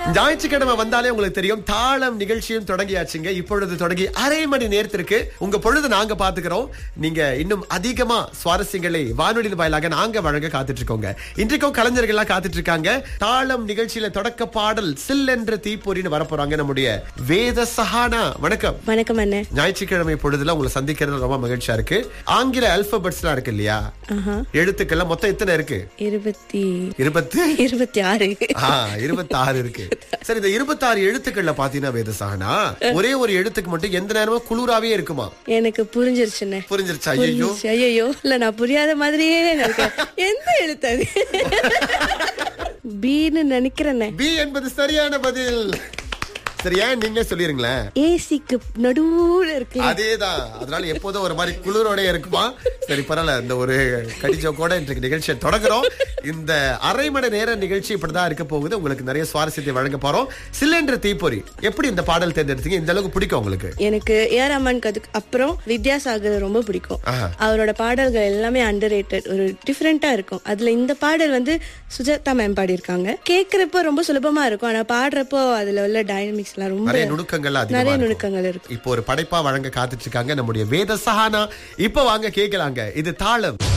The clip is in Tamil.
ஞாயிற்றுக்கிழமை வந்தாலே உங்களுக்கு தெரியும் தாளம் நிகழ்ச்சியும் தொடங்கியாச்சுங்க இப்பொழுது தொடங்கி அரை மணி நேரத்திற்கு உங்க பொழுது நாங்க பாத்துக்கிறோம் நீங்க இன்னும் அதிகமா சுவாரஸ்யங்களை வானொலியின் வாயிலாக நாங்க வழங்க காத்துட்டு இருக்கோங்க இன்றைக்கும் கலைஞர்கள்லாம் காத்துட்டு இருக்காங்க தாளம் நிகழ்ச்சியில தொடக்க பாடல் சில் என்ற தீப்பொறின்னு வரப்போறாங்க நம்முடைய வேத சஹானா வணக்கம் வணக்கம் அண்ணே ஞாயிற்றுக்கிழமை பொழுதுல உங்களை சந்திக்கிறது ரொம்ப மகிழ்ச்சியா இருக்கு ஆங்கில அல்பபெட்ஸ் எல்லாம் இருக்கு இல்லையா ஆஹா. எழுத்துக்கள்லாம் மொத்தம் எத்தனை இருக்கு இருபத்தி இருபத்தி இருபத்தி ஆறு ஆ, 26 இருக்கு சரி இந்த 26 எழுத்துக்கள்ல பாத்தீங்கன்னா வேதசாகனா ஒரே ஒரு எழுத்துக்கு மட்டும் எந்த நேரமும் குளிராவே இருக்குமா எனக்கு புரிஞ்சிருச்சுண்ணே புரிஞ்சிருச்சா ஐயோ புரிஞ்சிருச்சு. ஐயையோ இல்ல நான் புரியாத மாதிரியே இருக்கேன் எந்த எழுத்து அது பீன்னு நினைக்கிறேன்னே பி என்பது சரியான பதில் சரியா நீங்க சொல்லிருங்களேன் ஏசிக்கு நடுவுல இருக்கு அதேதான் அதனால எப்போதும் ஒரு மாதிரி குளிரோட இருக்குமா சரி பரவாயில்ல இந்த ஒரு கடிச்சோ கூட இன்றைக்கு நிகழ்ச்சியை தொடங்குறோம் இந்த அரை மணி நேர நிகழ்ச்சி இப்படிதான் இருக்க போகுது உங்களுக்கு நிறைய சுவாரஸ்யத்தை வழங்க போறோம் சிலிண்டர் தீப்பொறி எப்படி இந்த பாடல் தேர்ந்தெடுத்தீங்க இந்த அளவுக்கு பிடிக்கும் உங்களுக்கு எனக்கு ஏஆர் ரஹ்மானுக்கு அதுக்கு அப்புறம் வித்யாசாகர் ரொம்ப பிடிக்கும் ஆஹா. அவரோட பாடல்கள் எல்லாமே அண்டர் ஒரு டிஃப்ரெண்டா இருக்கும் அதுல இந்த பாடல் வந்து சுஜாதா மேம் பாடியிருக்காங்க கேக்குறப்ப ரொம்ப சுலபமா இருக்கும் ஆனா பாடுறப்போ அதுல உள்ள டைனமிக்ஸ் எல்லாம் ரொம்ப நிறைய நுணுக்கங்கள் அதிகமா நிறைய இருக்கும். நுணுக்கங்கள் இருக்கு இப்போ ஒரு படைப்பா வழங்க காத்துட்டு இருக்காங்க நம்முடைய வேத சஹானா இப்ப வாங்க கேட்கலாங்க இது தாளம்